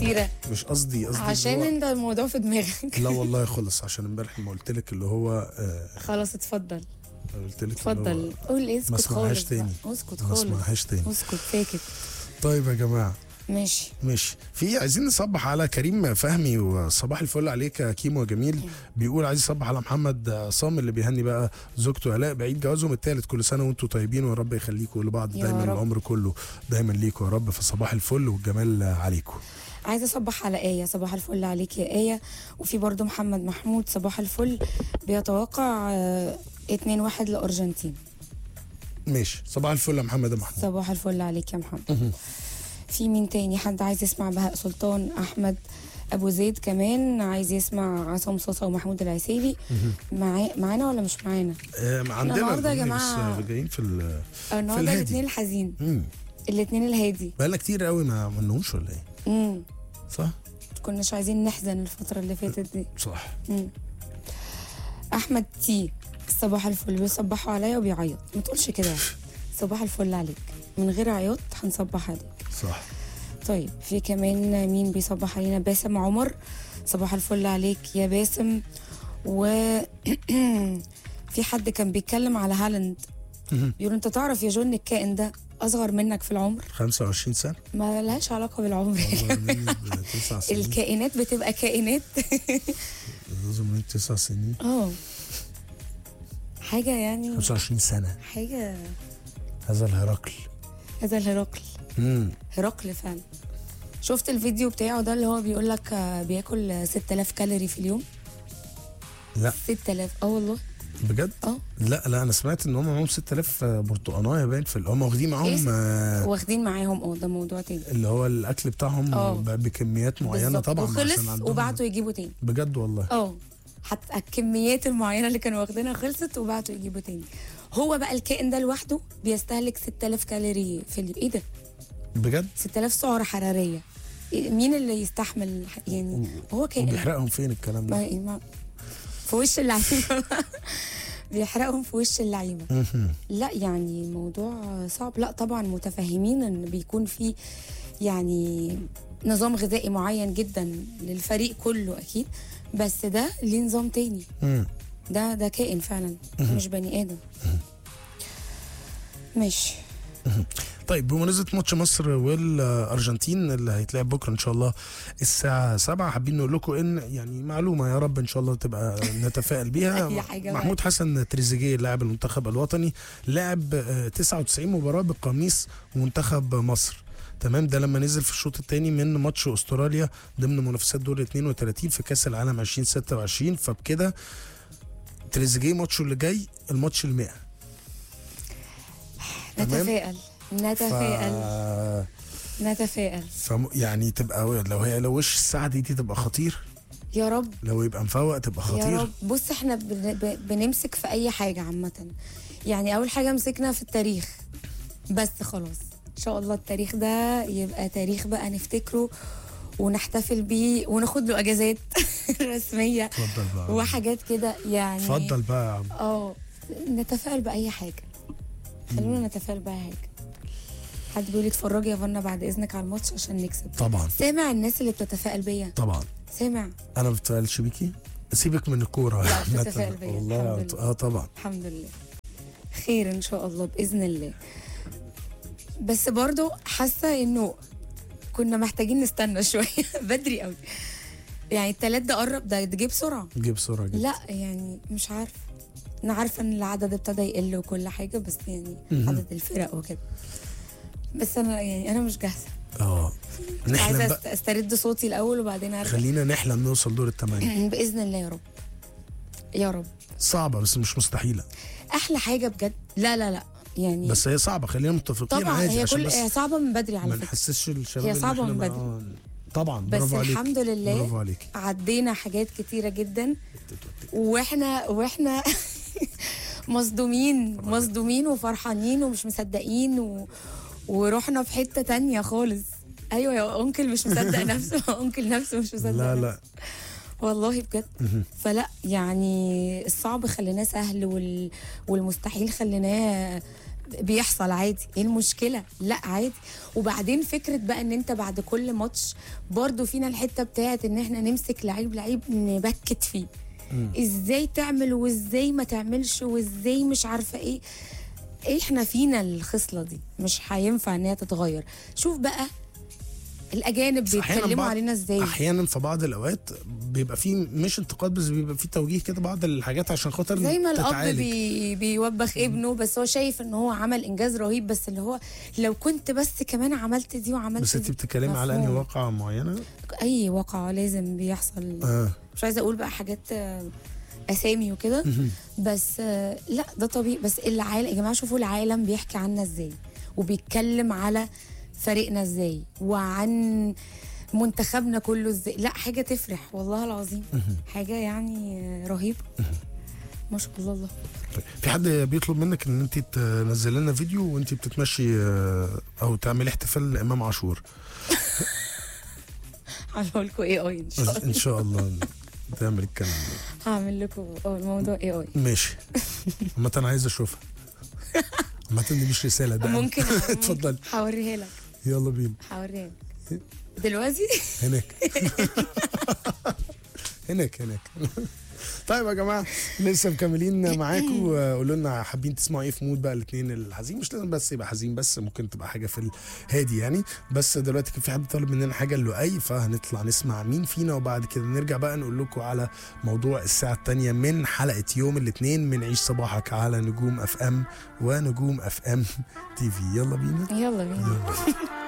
كتيره مش قصدي قصدي عشان اللي هو- انت الموضوع في دماغك لا والله خلص عشان امبارح لما قلت لك اللي هو آه خلاص اتفضل قلت لك اللي اتفضل هو قول اسكت ما اسمعهاش خالص تاني. بقى. اسكت ما خالص اسمعهاش تاني اسكت ساكت طيب يا جماعه ماشي ماشي في عايزين نصبح على كريم فهمي وصباح الفل عليك يا كيمو جميل بيقول عايز يصبح على محمد صام اللي بيهني بقى زوجته الاء بعيد جوازهم الثالث كل سنه وانتم طيبين ويا رب يخليكم لبعض يا دايما رب. العمر كله دايما ليكم يا رب فصباح الفل والجمال عليكم عايزه اصبح على ايه صباح الفل عليك يا ايه وفي برضو محمد محمود صباح الفل بيتوقع آه، 2 1 لارجنتين ماشي صباح الفل يا محمد يا محمود صباح الفل عليك يا محمد في مين تاني حد عايز يسمع بهاء سلطان احمد ابو زيد كمان عايز يسمع عصام صوصه ومحمود العسيلي معا- معانا ولا مش معانا آه عندنا النهاردة يا الأغنية جماعة- بس جايين في ال النهارده الهادي. الاثنين الحزين مم. الاثنين الهادي بقالنا كتير قوي ما عملناهوش ولا ايه امم صح كناش عايزين نحزن الفتره اللي فاتت دي صح مم. احمد تي صباح الفل بيصبحوا عليا وبيعيط ما تقولش كده صباح الفل عليك من غير عياط هنصبح عليك صح طيب في كمان مين بيصبح علينا باسم عمر صباح الفل عليك يا باسم و في حد كان بيتكلم على هالاند مهم. بيقول انت تعرف يا جون الكائن ده اصغر منك في العمر 25 سنه ما لهاش علاقه بالعمر أصغر مني بتسع سنين الكائنات بتبقى كائنات أصغر مني بتسع سنين اه حاجه يعني 25 سنه حاجه هذا الهرقل هذا الهرقل امم هرقل فعلا شفت الفيديو بتاعه ده اللي هو بيقول لك آه، بياكل 6000 كالوري في اليوم لا 6000 اه والله بجد اه لا لا انا سمعت ان هم معاهم 6000 برتقانيه باين في هم واخدين معاهم إيه؟ آه، واخدين معاهم اه ده موضوع تاني اللي هو الاكل بتاعهم آه. ب- بكميات معينه بالظبط. طبعا وخلص عشان عندهم وبعتوا يجيبوا تاني بجد والله اه حتى الكميات المعينه اللي كانوا واخدينها خلصت وبعتوا يجيبوا تاني هو بقى الكائن ده لوحده بيستهلك 6000 كالوري في اليوم ايه ده بجد 6000 سعره حراريه إيه- مين اللي يستحمل يعني هو كائن وبيحرقهم فين الكلام ده ما ما في وش اللعيبه بيحرقهم في وش اللعيبه مهم. لا يعني موضوع صعب لا طبعا متفهمين ان بيكون في يعني نظام غذائي معين جدا للفريق كله اكيد بس ده ليه نظام تاني مم. ده ده كائن فعلا مش بني ادم ماشي طيب بمناسبة ماتش مصر والأرجنتين اللي هيتلعب بكرة إن شاء الله الساعة 7 حابين نقول لكم إن يعني معلومة يا رب إن شاء الله تبقى نتفائل بيها أي حاجة محمود حسن تريزيجيه لاعب المنتخب الوطني لعب آه، 99 مباراة بقميص منتخب مصر تمام ده لما نزل في الشوط الثاني من ماتش استراليا ضمن منافسات دور 32 في كاس العالم 2026 فبكده تريزيجيه ماتشه اللي جاي الماتش ال 100 تمام. نتفائل نتفائل ف... نتفائل ف... يعني تبقى لو هي لو وش الساعة دي, دي تبقى خطير يا رب لو يبقى مفوق تبقى يا خطير رب بص احنا بن- ب- بنمسك في اي حاجه عامه يعني اول حاجه مسكنا في التاريخ بس خلاص ان شاء الله التاريخ ده يبقى تاريخ بقى نفتكره ونحتفل بيه وناخد له اجازات رسميه اتفضل بقى وحاجات كده يعني اتفضل بقى يا عم اه نتفائل باي حاجه خلونا نتفائل باي حاجه حد بيقول لي اتفرجي يا فنا بعد اذنك على الماتش عشان نكسب طبعا سامع الناس اللي بتتفائل بيا طبعا سامع انا ما بتفائلش بيكي سيبك من الكوره لا، عامة. بتتفائل بيا، والله الحمد لله. اه طبعا الحمد لله خير ان شاء الله باذن الله بس برضو حاسه انه كنا محتاجين نستنى شويه بدري قوي يعني التلات ده قرب ده ده جه بسرعه جيب بسرعه جدا لا يعني مش عارفه انا عارفه ان العدد ابتدى يقل وكل حاجه بس يعني مهم. عدد الفرق وكده بس انا يعني انا مش جاهزه اه نحلم عايزه بقى أست- استرد صوتي الاول وبعدين ارجع خلينا نحلم نوصل دور الثمانية باذن الله يا رب يا رب صعبة بس مش مستحيلة احلى حاجه بجد لا لا لا يعني بس هي صعبة خلينا متفقين طبعا عادي هي عشان كل بس هي صعبه من بدري على ما فكره نحسسش الشباب هي إن صعبة إحنا من ما- بدري. آه، طبعا بس برافو عليك الحمد لله برافو عليك عدينا حاجات كتيره جدا واحنا واحنا مصدومين مصدومين وفرحانين ومش مصدقين و... ورحنا في حته تانية خالص ايوه يا انكل مش مصدق نفسه انكل نفسه مش مصدق لا نفسه. لا والله بجد فلا يعني الصعب خليناه سهل وال... والمستحيل خليناه بيحصل عادي ايه المشكله لا عادي وبعدين فكره بقى ان انت بعد كل ماتش برضو فينا الحته بتاعت ان احنا نمسك لعيب لعيب نبكت فيه ازاي تعمل وازاي ما تعملش وازاي مش عارفه ايه احنا فينا الخصله دي مش هينفع ان هي تتغير شوف بقى الاجانب بس أحياناً بيتكلموا بعض- علينا ازاي احيانا في بعض الاوقات بيبقى فيه مش انتقاد بس بيبقى فيه توجيه كده بعض الحاجات عشان خاطر زي ما الاب تتعالج. بي بيوبخ ابنه بس هو شايف ان هو عمل انجاز رهيب بس اللي هو لو كنت بس كمان عملت دي وعملت بس انت دي بتتكلمي على انهي مفهوم. واقعه معينه اي واقع لازم بيحصل اه مش عايزه اقول بقى حاجات آه، اسامي وكده بس آه، لا ده طبيعي بس العالم يا جماعه شوفوا العالم بيحكي عنا ازاي وبيتكلم على فريقنا ازاي وعن منتخبنا كله ازاي لا حاجه تفرح والله العظيم حاجه يعني آه، رهيبه ما شاء الله الله طيب. في حد بيطلب منك ان انت تنزل لنا فيديو وانت بتتمشي آه، او تعملي احتفال لامام عاشور هعمل لكم اي اي ان شاء الله ان شاء الله تعمل الكلام ده هعمل لكم اه الموضوع اي اي ماشي عامة انا عايز اشوفها عامة دي مش رسالة ده ممكن اتفضل هوريها لك يلا بينا هوريها لك دلوقتي هناك هناك هناك طيب يا جماعه لسه مكملين معاكم قولوا لنا حابين تسمعوا ايه في مود بقى الاثنين الحزين مش لازم بس يبقى حزين بس ممكن تبقى حاجه في الهادي يعني بس دلوقتي كان في حد طالب مننا حاجه لؤي فهنطلع نسمع مين فينا وبعد كده نرجع بقى نقول لكم على موضوع الساعه الثانيه من حلقه يوم الاثنين من عيش صباحك على نجوم اف ام ونجوم اف ام تي في يلا بينا يلا بينا يلا